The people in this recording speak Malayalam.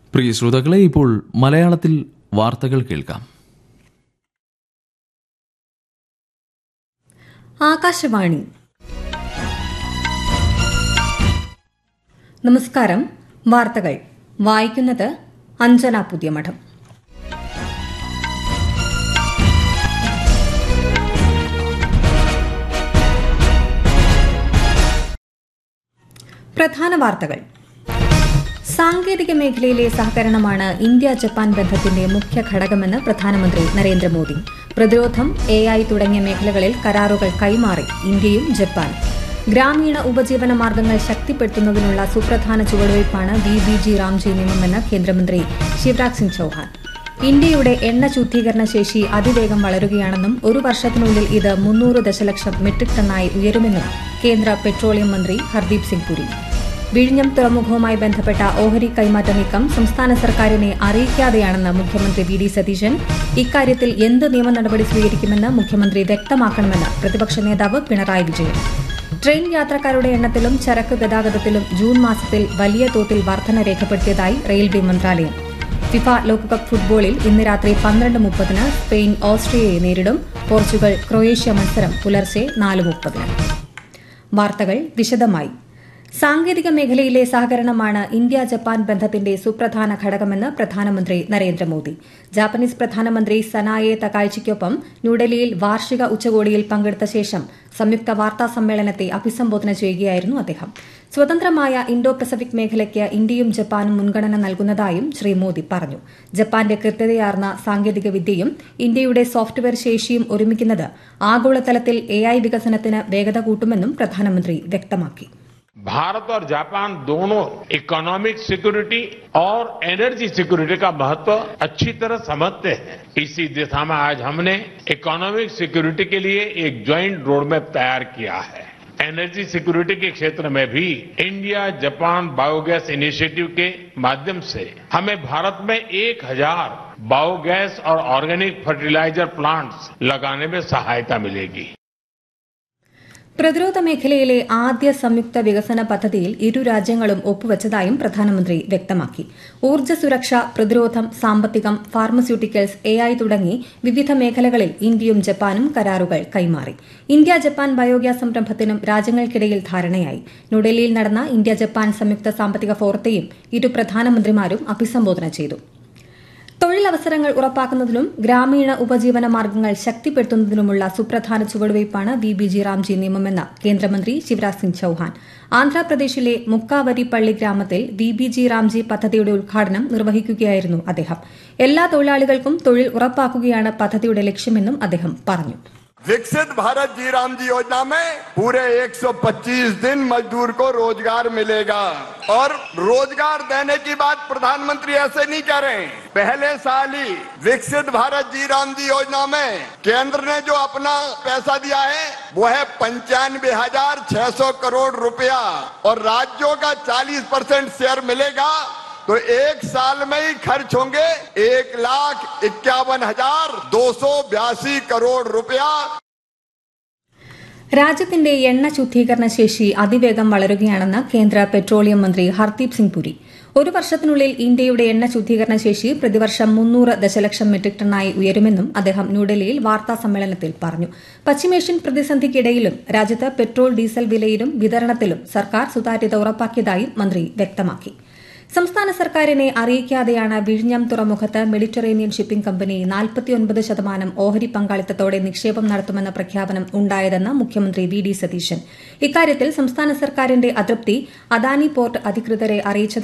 പ്രിയ ശ്രോതാക്കളെ ഇപ്പോൾ മലയാളത്തിൽ വാർത്തകൾ കേൾക്കാം ആകാശവാണി നമസ്കാരം വാർത്തകൾ വായിക്കുന്നത് അഞ്ജന പുതിയമഠം പ്രധാന വാർത്തകൾ സാങ്കേതിക മേഖലയിലെ സഹകരണമാണ് ഇന്ത്യ ജപ്പാൻ ബന്ധത്തിന്റെ മുഖ്യ ഘടകമെന്ന് പ്രധാനമന്ത്രി നരേന്ദ്രമോദി പ്രതിരോധം എ ഐ തുടങ്ങിയ മേഖലകളിൽ കരാറുകൾ കൈമാറി ഇന്ത്യയും ജപ്പാനും ഗ്രാമീണ ഉപജീവന മാർഗങ്ങൾ ശക്തിപ്പെടുത്തുന്നതിനുള്ള സുപ്രധാന ചുവടുവയ്പ്പാണ് ബി ബി ജി റാംജി നിയമമെന്ന് കേന്ദ്രമന്ത്രി ശിവരാജ് സിംഗ് ചൌഹാൻ ഇന്ത്യയുടെ എണ്ണ ശുദ്ധീകരണ ശേഷി അതിവേഗം വളരുകയാണെന്നും ഒരു വർഷത്തിനുള്ളിൽ ഇത് മുന്നൂറ് ദശലക്ഷം മെട്രിക് ടണ്ണായി ഉയരുമെന്നും കേന്ദ്ര പെട്രോളിയം മന്ത്രി ഹർദീപ് സിംഗ് പുരി വിഴിഞ്ഞം തുറമുഖവുമായി ബന്ധപ്പെട്ട ഓഹരി കൈമാറ്റ നീക്കം സംസ്ഥാന സർക്കാരിനെ അറിയിക്കാതെയാണെന്ന് മുഖ്യമന്ത്രി വി ഡി സതീശൻ ഇക്കാര്യത്തിൽ എന്ത് നിയമ നടപടി സ്വീകരിക്കുമെന്ന് മുഖ്യമന്ത്രി വ്യക്തമാക്കണമെന്ന് പ്രതിപക്ഷ നേതാവ് പിണറായി വിജയൻ ട്രെയിൻ യാത്രക്കാരുടെ എണ്ണത്തിലും ചരക്ക് ഗതാഗതത്തിലും ജൂൺ മാസത്തിൽ വലിയ തോതിൽ വർധന രേഖപ്പെടുത്തിയതായി റെയിൽവേ മന്ത്രാലയം ഫിഫ ലോകകപ്പ് ഫുട്ബോളിൽ ഇന്ന് രാത്രി പന്ത്രണ്ട് മുപ്പതിന് സ്പെയിൻ ഓസ്ട്രിയയെ നേരിടും പോർച്ചുഗൽ ക്രൊയേഷ്യ മത്സരം പുലർച്ചെ നാല് മുപ്പതിന് വാർത്തകൾ വിശദമായി സാങ്കേതിക മേഖലയിലെ സഹകരണമാണ് ഇന്ത്യ ജപ്പാൻ ബന്ധത്തിന്റെ സുപ്രധാന ഘടകമെന്ന് പ്രധാനമന്ത്രി നരേന്ദ്രമോദി ജാപ്പനീസ് പ്രധാനമന്ത്രി സനായെ തകാഴ്ചയ്ക്കൊപ്പം ന്യൂഡൽഹിയിൽ വാർഷിക ഉച്ചകോടിയിൽ പങ്കെടുത്ത ശേഷം സംയുക്ത വാർത്താ സമ്മേളനത്തെ അഭിസംബോധന ചെയ്യുകയായിരുന്നു അദ്ദേഹം സ്വതന്ത്രമായ ഇൻഡോ പസഫിക് മേഖലയ്ക്ക് ഇന്ത്യയും ജപ്പാനും മുൻഗണന നൽകുന്നതായും ശ്രീ മോദി പറഞ്ഞു ജപ്പാന്റെ കൃത്യതയാർന്ന സാങ്കേതിക വിദ്യയും ഇന്ത്യയുടെ സോഫ്റ്റ്വെയർ ശേഷിയും ഒരുമിക്കുന്നത് ആഗോളതലത്തിൽ എ വികസനത്തിന് വേഗത കൂട്ടുമെന്നും പ്രധാനമന്ത്രി വ്യക്തമാക്കി भारत और जापान दोनों इकोनॉमिक सिक्योरिटी और एनर्जी सिक्योरिटी का महत्व अच्छी तरह समझते हैं इसी दिशा में आज हमने इकोनॉमिक सिक्योरिटी के लिए एक ज्वाइंट रोडमैप तैयार किया है एनर्जी सिक्योरिटी के क्षेत्र में भी इंडिया जापान बायोगैस इनिशिएटिव के माध्यम से हमें भारत में एक हजार बायोगैस और ऑर्गेनिक फर्टिलाइजर प्लांट्स लगाने में सहायता मिलेगी പ്രതിരോധ മേഖലയിലെ ആദ്യ സംയുക്ത വികസന പദ്ധതിയിൽ ഇരു രാജ്യങ്ങളും ഒപ്പുവച്ചതായും പ്രധാനമന്ത്രി വ്യക്തമാക്കി ഊർജ്ജ സുരക്ഷ പ്രതിരോധം സാമ്പത്തികം ഫാർമസ്യൂട്ടിക്കൽസ് എ ഐ തുടങ്ങി വിവിധ മേഖലകളിൽ ഇന്ത്യയും ജപ്പാനും കരാറുകൾ കൈമാറി ഇന്ത്യ ജപ്പാൻ ബയോഗ്യാസ് സംരംഭത്തിനും രാജ്യങ്ങൾക്കിടയിൽ ധാരണയായി ന്യൂഡൽഹിയിൽ നടന്ന ഇന്ത്യ ജപ്പാൻ സംയുക്ത സാമ്പത്തിക ഫോറത്തെയും ഇരു പ്രധാനമന്ത്രിമാരും അഭിസംബോധന ചെയ്തു തൊഴിലവസരങ്ങൾ ഉറപ്പാക്കുന്നതിനും ഗ്രാമീണ ഉപജീവന മാർഗങ്ങൾ ശക്തിപ്പെടുത്തുന്നതിനുമുള്ള സുപ്രധാന ചുവടുവയ്പ്പാണ് ബി ബി ജി റാംജി നിയമമെന്ന് കേന്ദ്രമന്ത്രി ശിവരാജ് സിംഗ് ചൌഹാൻ ആന്ധ്രാപ്രദേശിലെ മുക്കാവരിപ്പള്ളി ഗ്രാമത്തിൽ ബി ബി ജി റാംജി പദ്ധതിയുടെ ഉദ്ഘാടനം നിർവഹിക്കുകയായിരുന്നു അദ്ദേഹം എല്ലാ തൊഴിലാളികൾക്കും തൊഴിൽ ഉറപ്പാക്കുകയാണ് പദ്ധതിയുടെ ലക്ഷ്യമെന്നും അദ്ദേഹം പറഞ്ഞു विकसित भारत जी राम जी योजना में पूरे 125 दिन मजदूर को रोजगार मिलेगा और रोजगार देने की बात प्रधानमंत्री ऐसे नहीं कह रहे हैं पहले साल ही विकसित भारत जी राम जी योजना में केंद्र ने जो अपना पैसा दिया है वो है पंचानवे हजार छह सौ करोड़ रुपया और राज्यों का 40 परसेंट शेयर मिलेगा तो एक साल में ही खर्च होंगे एक लाख इक्यावन हजार दो सौ बयासी करोड़ रुपया രാജ്യത്തിന്റെ എണ്ണ ശുദ്ധീകരണ ശേഷി അതിവേഗം വളരുകയാണെന്ന് കേന്ദ്ര പെട്രോളിയം മന്ത്രി ഹർദീപ് സിംഗ് പുരി ഒരു വർഷത്തിനുള്ളിൽ ഇന്ത്യയുടെ എണ്ണ ശുദ്ധീകരണ ശേഷി പ്രതിവർഷം മുന്നൂറ് ദശലക്ഷം മെട്രിക് ടണ്ണായി ഉയരുമെന്നും അദ്ദേഹം ന്യൂഡൽഹിയിൽ വാർത്താ സമ്മേളനത്തിൽ പറഞ്ഞു പശ്ചിമേഷ്യൻ പ്രതിസന്ധിക്കിടയിലും രാജ്യത്ത് പെട്രോൾ ഡീസൽ വിലയിലും വിതരണത്തിലും സർക്കാർ സുതാര്യത ഉറപ്പാക്കിയതായും മന്ത്രി വ്യക്തമാക്കി സംസ്ഥാന സർക്കാരിനെ അറിയിക്കാതെയാണ് വിഴിഞ്ഞം തുറമുഖത്ത് മെഡിറ്ററേനിയൻ ഷിപ്പിംഗ് കമ്പനി നാൽപ്പത്തിയൊൻപത് ശതമാനം ഓഹരി പങ്കാളിത്തത്തോടെ നിക്ഷേപം നടത്തുമെന്ന പ്രഖ്യാപനം ഉണ്ടായതെന്ന് മുഖ്യമന്ത്രി വി ഡി സതീശൻ ഇക്കാര്യത്തിൽ സംസ്ഥാന സർക്കാരിന്റെ അതൃപ്തി അദാനി പോർട്ട് അധികൃതരെ അറിയിച്ചത്